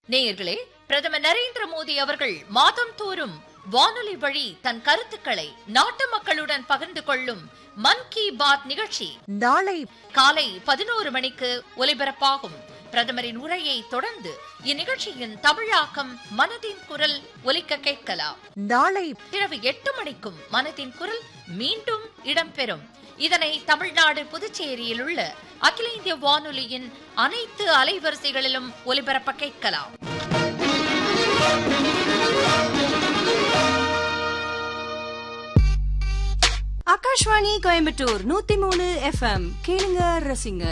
நேயர்களே பிரதமர் நரேந்திர மோடி அவர்கள் மாதம் தோறும் வானொலி வழி தன் கருத்துக்களை நாட்டு மக்களுடன் பகிர்ந்து கொள்ளும் மன் கி பாத் நிகழ்ச்சி நாளை காலை பதினோரு மணிக்கு ஒலிபரப்பாகும் பிரதமரின் உரையை தொடர்ந்து இந்நிகழ்ச்சியின் தமிழாக்கம் மனதின் குரல் ஒலிக்க கேட்கலாம் நாளை இரவு எட்டு மணிக்கும் மனதின் குரல் மீண்டும் இடம்பெறும் இதனை தமிழ்நாடு புதுச்சேரியில் உள்ள அகில இந்திய வானொலியின் அனைத்து அலைவரிசைகளிலும் ஒலிபரப்ப கேட்கலாம் ஆகாஷ்வாணி கோயம்புத்தூர் நூத்தி மூணு எஃப்எம் கேளுங்க ரசிங்க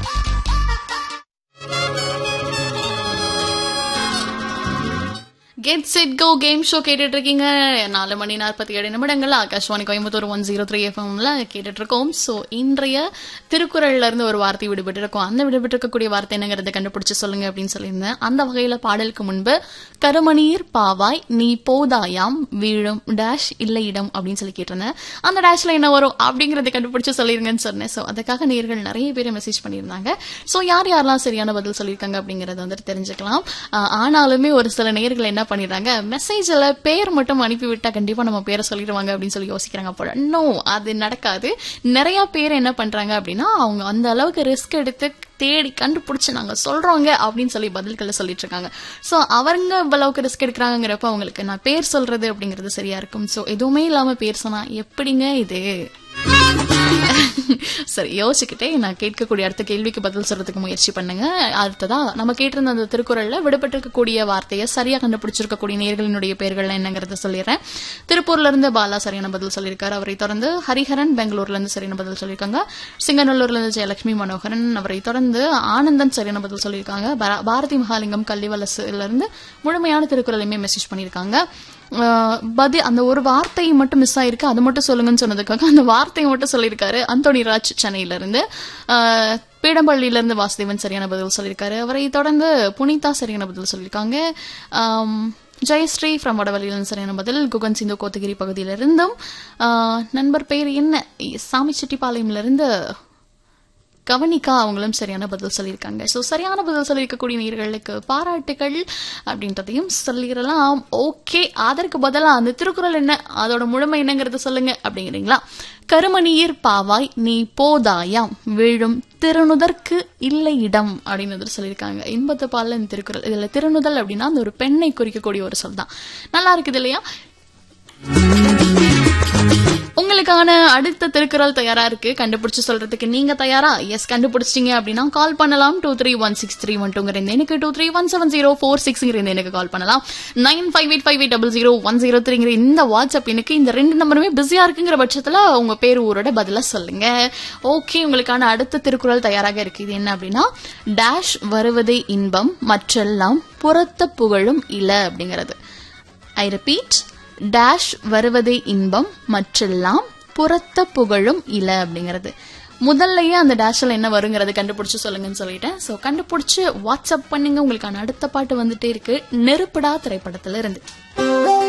get set go game show கேட்டுட்டு இருக்கீங்க நாலு மணி நாற்பத்தி ஏழு நிமிடங்கள் Akashvani Coimbatore one zero three எஃப்எம்ல கேட்டுட்டு இருக்கோம் ஸோ இன்றைய திருக்குறள்ல இருந்து ஒரு வார்த்தை விடுபட்டு இருக்கும் அந்த விடுபட்டு இருக்கக்கூடிய வார்த்தை என்னங்கிறத கண்டுபிடிச்சு சொல்லுங்க அப்படின்னு சொல்லியிருந்தேன் அந்த வகையில பாடலுக்கு முன்பு கருமணீர் பாவாய் நீ போதாயாம் வீழும் டேஷ் இல்லை இடம் அப்படின்னு சொல்லி கேட்டிருந்தேன் அந்த டேஷ்ல என்ன வரும் அப்படிங்கறத கண்டுபிடிச்சு சொல்லிருங்கன்னு சொன்னேன் ஸோ அதுக்காக நேர்கள் நிறைய பேர் மெசேஜ் பண்ணியிருந்தாங்க ஸோ யார் யாரெல்லாம் சரியான பதில் சொல்லியிருக்காங்க அப்படிங்கறத வந்துட்டு தெரிஞ்சுக்கலாம் ஆஹ் ஆனாலுமே ஒரு சில நேர்கள் என்ன பண்ணிடுறாங்க மெசேஜ்ல பேர் மட்டும் அனுப்பி விட்டா கண்டிப்பா நம்ம பேரை சொல்லிடுவாங்க அப்படின்னு சொல்லி யோசிக்கிறாங்க போல நோ அது நடக்காது நிறைய பேர் என்ன பண்றாங்க அப்படின்னா அவங்க அந்த அளவுக்கு ரிஸ்க் எடுத்து தேடி கண்டுபிடிச்சு நாங்க சொல்றோங்க அப்படின்னு சொல்லி பதில்களை சொல்லிட்டு இருக்காங்க சோ அவங்க இவ்வளவுக்கு ரிஸ்க் எடுக்கிறாங்கிறப்ப அவங்களுக்கு நான் பேர் சொல்றது அப்படிங்கிறது சரியா இருக்கும் சோ எதுவுமே இல்லாம பேர் சொன்னா எப்படிங்க இது சரி யோசிச்சுக்கிட்டே நான் கேட்கக்கூடிய அடுத்த கேள்விக்கு பதில் சொல்றதுக்கு முயற்சி பண்ணுங்க அடுத்ததா நம்ம கேட்டிருந்த அந்த திருக்குறள்ல விடுபட்டிருக்கக்கூடிய வார்த்தையை சரியா கண்டுபிடிச்சிருக்கக்கூடிய நேர்களினுடைய பெயர்கள் என்னங்கிறத சொல்லிடுறேன் திருப்பூர்ல இருந்து பாலா சரியான பதில் சொல்லியிருக்காரு அவரை தொடர்ந்து ஹரிஹரன் பெங்களூர்ல இருந்து சரியான பதில் சொல்லியிருக்காங்க சிங்கநல்லூர்ல இருந்து ஜெயலட்சுமி மனோகரன் அவரை தொடர்ந்து ஆனந்தன் சரியான பதில் சொல்லியிருக்காங்க பா- பாரதி மகாலிங்கம் கல்விவலசுல இருந்து முழுமையான திருக்குறளையுமே மெசேஜ் பண்ணியிருக்காங்க ஆஹ் பதி அந்த ஒரு வார்த்தை மட்டும் மிஸ் ஆயிருக்கு அது மட்டும் சொல்லுங்கன்னு சொன்னதுக்காக அந்த வார்த்தையை மட்டும் சொல்லியிருக்காரு அந்தோனி ராஜ் சென்னையில இருந்து ஆஹ் பீடம்பள்ளியில இருந்து வாசுதேவன் சரியான பதில் சொல்லியிருக்காரு அவரை தொடர்ந்து புனிதா சரியான பதில் சொல்லியிருக்காங்க ஆம், ஜெயஸ்ரீ ஃப்ரம் வடவழியிலிருந்து சரியான பதில் குகன் சிந்து கோத்தகிரி பகுதியிலிருந்தும் ஆஹ் நண்பர் பெயர் என்ன சாமிச்செட்டிப்பாளையம்ல இருந்து கவனிக்கா அவங்களும் சரியான பதில் சொல்லியிருக்காங்க ஸோ சரியான பதில் சொல்லியிருக்கக்கூடிய நேர்களுக்கு பாராட்டுகள் அப்படின்றதையும் சொல்லிடலாம் ஓகே அதற்கு பதிலாக அந்த திருக்குறள் என்ன அதோட முழுமை என்னங்கிறத சொல்லுங்க அப்படிங்கிறீங்களா கருமணியர் பாவாய் நீ போதாயாம் விழும் திருநுதற்கு இல்லை இடம் அப்படின்னு வந்து சொல்லியிருக்காங்க இன்பத்து பால்ல இந்த திருக்குறள் இதுல திருநுதல் அப்படின்னா அந்த ஒரு பெண்ணை குறிக்கக்கூடிய ஒரு சொல் தான் நல்லா இருக்குது இல்லையா உங்களுக்கான அடுத்த திருக்குறள் தயாரா இருக்கு கண்டுபிடிச்சு சொல்றதுக்கு நீங்க தயாரா எஸ் கண்டுபிடிச்சிட்டீங்க அப்படின்னா கால் பண்ணலாம் two three one six three one டூங்கிற இந்த எனக்கு two three one seven zero four சிக்ஸ்ங்கிற இந்த எனக்கு கால் பண்ணலாம் nine five eight five eight double zero one zero த்ரீங்கிற இந்த வாட்ஸ்அப் எனக்கு இந்த ரெண்டு நம்பருமே பிஸியா இருக்குங்கிற பட்சத்துல உங்க பேர் ஊரோட பதில சொல்லுங்க ஓகே உங்களுக்கான அடுத்த திருக்குறள் தயாராக இருக்கு இது என்ன அப்படின்னா டேஷ் வருவதே இன்பம் மற்றெல்லாம் புறத்த புகழும் இல அப்படிங்கிறது ஐ ரிப்பீட் டேஷ் வருவதே இன்பம் மற்றெல்லாம் புறத்த புகழும் இல அப்படிங்கிறது முதல்லயே அந்த டேஷ்ல என்ன வருங்கிறது கண்டுபிடிச்சு சொல்லுங்கன்னு சொல்லிட்டேன் சோ கண்டுபிடிச்சு வாட்ஸ்அப் பண்ணுங்க உங்களுக்கான அடுத்த பாட்டு வந்துட்டே இருக்கு நெருப்படா திரைப்படத்துல இருந்து